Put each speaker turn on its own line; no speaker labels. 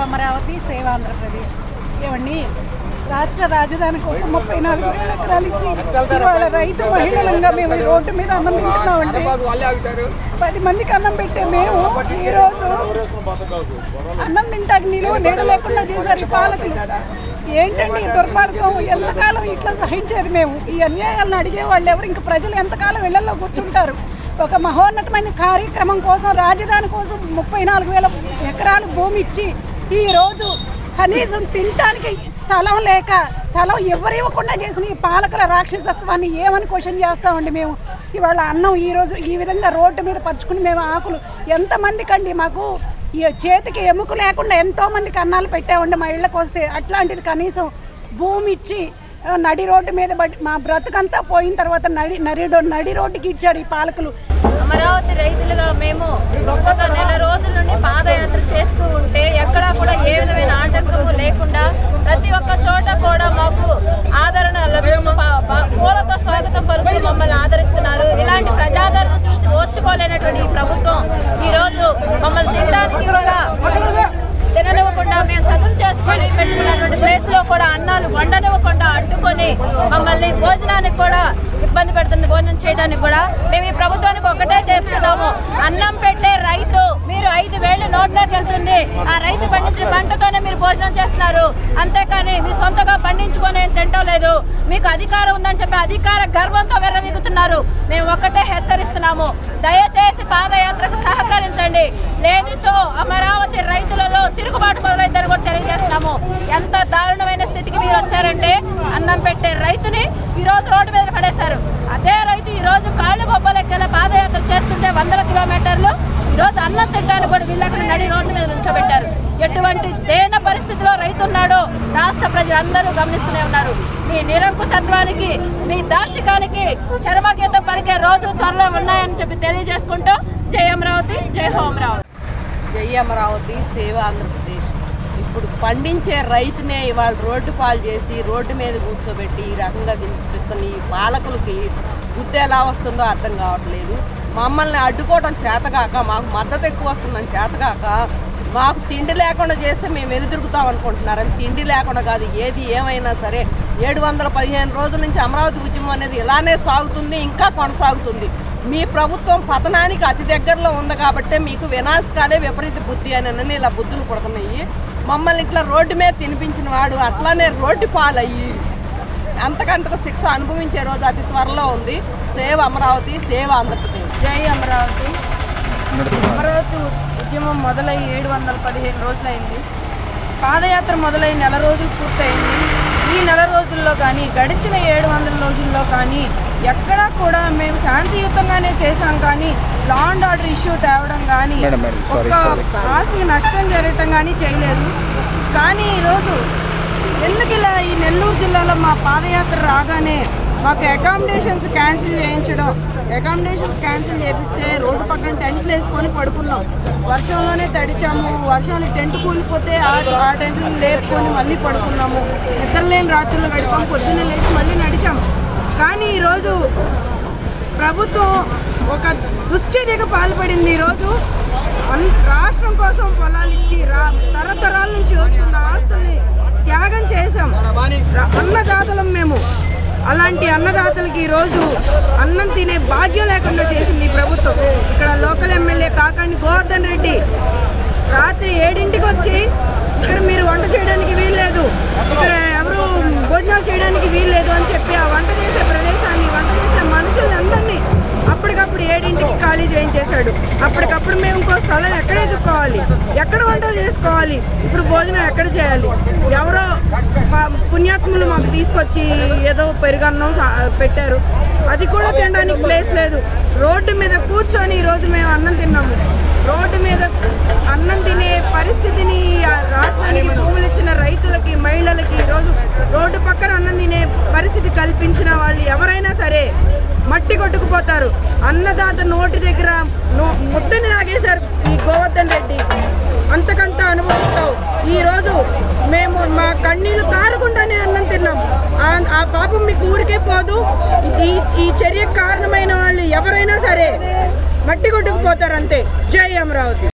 అమరావతి సేవ ఆంధ్రప్రదేశ్ ఏమండి రాష్ట్ర రాజధాని కోసం ముప్పై నాలుగు వేల ఎకరాలు ఇచ్చి ఇవాళ రైతు మహిళలంగా మేము ఈ రోడ్డు మీద అన్నం తింటున్నామంటే పది మందికి అన్నం పెట్టే మేము ఈరోజు అన్నం తింటాక నిలువ నీడ లేకుండా చేశారు ఈ పాలకులు ఏంటండి ఈ దుర్మార్గం ఎంతకాలం ఇట్లా సహించేది మేము ఈ అన్యాయాలను అడిగే వాళ్ళు ఎవరు ఇంకా ప్రజలు ఎంతకాలం ఇళ్లలో కూర్చుంటారు ఒక మహోన్నతమైన కార్యక్రమం కోసం రాజధాని కోసం ముప్పై నాలుగు వేల ఎకరాలు భూమి ఇచ్చి ఈ రోజు కనీసం తినటానికి స్థలం లేక స్థలం ఎవరు ఇవ్వకుండా చేసిన ఈ పాలకుల రాక్షసత్వాన్ని ఏమని క్వశ్చన్ చేస్తామండి మేము ఇవాళ అన్నం ఈ రోజు ఈ విధంగా రోడ్డు మీద పరుచుకుని మేము ఆకులు ఎంతమందికి అండి మాకు ఈ చేతికి ఎముక లేకుండా ఎంతో మందికి అన్నాలు పెట్టామండి మా ఇళ్ళకి వస్తే అట్లాంటిది కనీసం భూమి ఇచ్చి ఆ, నడి రోడ్డు మీద బట్టి మా బ్రతుకంతా పోయిన తర్వాత నడి నడి రో- నడి రోడ్డుకి ఇచ్చాడు ఈ పాలకులు
అమరావతి రైతులుగా మేము గత నెల రోజుల నుండి పాదయాత్ర చేస్తూ ఉంటే ఎక్కడా కూడా ఏ విధమైన ఆటంకము లేకుండా ప్రతి ఒక్క చోట కూడా మాకు ఆదరణ లభిస్తూ ప- ప- పూలతో స్వాగతం పలుకుతూ మమ్మల్ని ఆదరిస్తున్నారు ఇలాంటి ప్రజాదరణ చూసి ఓర్చుకోలేనటువంటి ఈ ప్రభుత్వం ఈరోజు మమ్మల్ని తినడానికి కూడా తిననివ్వకుండా మేము చదువులు చేసుకొని పెట్టుకున్నటువంటి ప్లేస్ లో కూడా అన్నాలు వండనివ్వకుండా అడ్డుకొని మమ్మల్ని భోజనానికి కూడా ఇబ్బంది పెడుతుంది భోజనం చేయడానికి కూడా మేము ఈ ప్రభుత్వానికి ఒకటే చెప్తున్నాము అన్నం పెట్టే రైతు మీరు ఐదు వేలు నోట్లోకి వెళ్తుంది ఆ రైతు పండించిన పంటతోనే మీరు భోజనం చేస్తున్నారు అంతేకాని మీ సొంతగా పండించుకొని ఏం తింటం లేదు మీకు అధికారం ఉందని చెప్పి అధికార గర్వంతో వెర్రవీగుతున్నారు మేము ఒక్కటే హెచ్చరిస్తున్నాము దయచేసి పాదయాత్రకు సహకరించండి లేనిచో అమరావతి రైతులలో తిరుగుబాటు మొదలైందని కూడా తెలియజేస్తున్నాము ఎంత దారుణమైన స్థితికి మీరు వచ్చారంటే అన్నం పెట్టే రైతుని ఈ రోజు రోడ్డు మీద పడేశారు అదే రైతు ఈ రోజు కాళ్ళు బొబ్బలెక్కేలా పాదయాత్ర చేస్తుంటే వందల కిలోమీటర్లు ఈ రోజు అన్నం తింటానికి కూడా వీళ్ళు అక్కడ నడి రోడ్డు మీద నుంచోబెట్టారు ఎటువంటి దేన పరిస్థితిలో రైతు ఉన్నాడో రాష్ట్ర ప్రజలందరూ గమనిస్తూనే ఉన్నారు మీ నిరంకుశత్వానికి మీ దాష్టికానికి చరమగీతం పలికే రోజులు త్వరలో ఉన్నాయని చెప్పి తెలియజేసుకుంటూ జై అమరావతి జై హో అమరావతి
జై అమరావతి సేవ ఆంధ్రప్రదేశ్ ఇప్పుడు పండించే రైతునే ఇవాళ రోడ్డు పాలు చేసి రోడ్డు మీద కూర్చోబెట్టి ఈ రకంగా తినిపిస్తున్న ఈ పాలకులకి బుద్ధి ఎలా వస్తుందో అర్థం కావట్లేదు మమ్మల్ని అడ్డుకోవడం చేతగాక మాకు మద్దతు ఎక్కువ వస్తుందని చేతగాక మాకు తిండి లేకుండా చేస్తే మేము వెనుదిరుగుతాం అనుకుంటున్నారని తిండి లేకుండా కాదు ఏది ఏమైనా సరే ఏడు వందల పదిహేను రోజుల నుంచి అమరావతి ఉద్యమం అనేది ఇలానే సాగుతుంది ఇంకా కొనసాగుతుంది మీ ప్రభుత్వం పతనానికి అతి దగ్గరలో ఉంది కాబట్టే మీకు వినాశకాలే విపరీత బుద్ధి అని ఇలా బుద్ధులు పుడుతున్నాయి మమ్మల్ని ఇట్లా రోడ్డు మీద తినిపించిన వాడు అట్లానే రోడ్డు పాలయ్యి అంతకంతకు శిక్ష అనుభవించే రోజు అతి త్వరలో ఉంది సేవ అమరావతి సేవ ఆంధ్రప్రదేశ్
జై అమరావతి అమరావతి ఉద్యమం మొదలై ఏడు వందల పదిహేను రోజులైంది పాదయాత్ర మొదలై నెల రోజులు పూర్తయింది ఈ నెల రోజుల్లో కానీ గడిచిన ఏడు వందల రోజుల్లో కానీ ఎక్కడా కూడా మేము శాంతియుతంగానే చేశాం కానీ లా అండ్ ఆర్డర్ ఇష్యూ తేవడం కానీ ఒక్క ఆస్తికి నష్టం జరగటం కానీ చేయలేదు కానీ ఈరోజు ఎందుకు ఇలా ఈ నెల్లూరు జిల్లాలో మా పాదయాత్ర రాగానే మాకు అకామిడేషన్స్ క్యాన్సిల్ చేయించడం అకామిడేషన్స్ క్యాన్సిల్ చేపిస్తే రోడ్డు పక్కన టెంట్లు వేసుకొని పడుకున్నాం వర్షంలోనే తడిచాము వర్షాలు టెంట్ కూలిపోతే ఆ ఆ టెంట్లు లేపుకొని మళ్ళీ పడుకున్నాము నిద్రలేని రాత్రులు గడిపాం పొద్దున్నే లేచి మళ్ళీ నడిచాము కానీ ఈరోజు ప్రభుత్వం ఒక దుశ్చర్యకు పాల్పడింది ఈరోజు అన్- రాష్ట్రం కోసం పొలాలు ఇచ్చి రా తరతరాల నుంచి వస్తున్న ఆస్తుల్ని త్యాగం చేశాం ర- అన్నదాతలం మేము అలాంటి అన్నదాతలకి ఈరోజు అన్నం తినే భాగ్యం లేకుండా చేసింది ఈ ప్రభుత్వం ఇక్కడ లోకల్ ఎమ్మెల్యే కాకండి గోవర్ధన్ రెడ్డి రాత్రి ఏడింటికి వచ్చి ఇక్కడ మీరు వంట చేయడానికి వీల్లేదు ఇక్కడ ఎవరు భోజనాలు చేయడానికి వీల్లేదు అని చెప్పి ఆ వంట చేసే ప్రదేశాన్ని వంట చేసే మనుషులందరినీ అప్పటికప్పుడు ఏడింటికి ఖాళీ చేయించేశాడు అప్పటికప్పుడు మేము ఇంకో స్థలం ఎక్కడ ఎదుర్కోవాలి ఎక్కడ వంటలు చేసుకోవాలి ఇప్పుడు భోజనం ఎక్కడ చేయాలి ఎవరో పా- పుణ్యాత్ములు మాకు తీసుకొచ్చి ఏదో పెరుగన్నం సా- పెట్టారు అది కూడా తినడానికి ప్లేస్ లేదు రోడ్డు మీద కూర్చొని ఈరోజు మేము అన్నం తిన్నాము రోడ్డు మీద అన్నం తినే పరిస్థితిని ఆ రాష్ట్రానికి భూములు ఇచ్చిన రైతులకి మహిళలకి ఈరోజు రోడ్డు పక్కన అన్నం తినే పరిస్థితి కల్పించిన వాళ్ళు ఎవరైనా సరే మట్టి కొట్టుకుపోతారు అన్నదాత నోటి దగ్గర నో- ముద్దని లాగేశారు ఈ గోవర్ధన్ రెడ్డి అంతకంత అనుభవిస్తావు ఈరోజు మేము మా కన్నీళ్లు కారకుండానే అన్నం తిన్నాం ఆ- ఆ పాపం మీకు ఊరికే పోదు ఈ ఈ చర్యకు కారణమైన వాళ్ళు ఎవరైనా సరే మట్టి కొట్టుకుపోతారు అంతే జై అమరావతి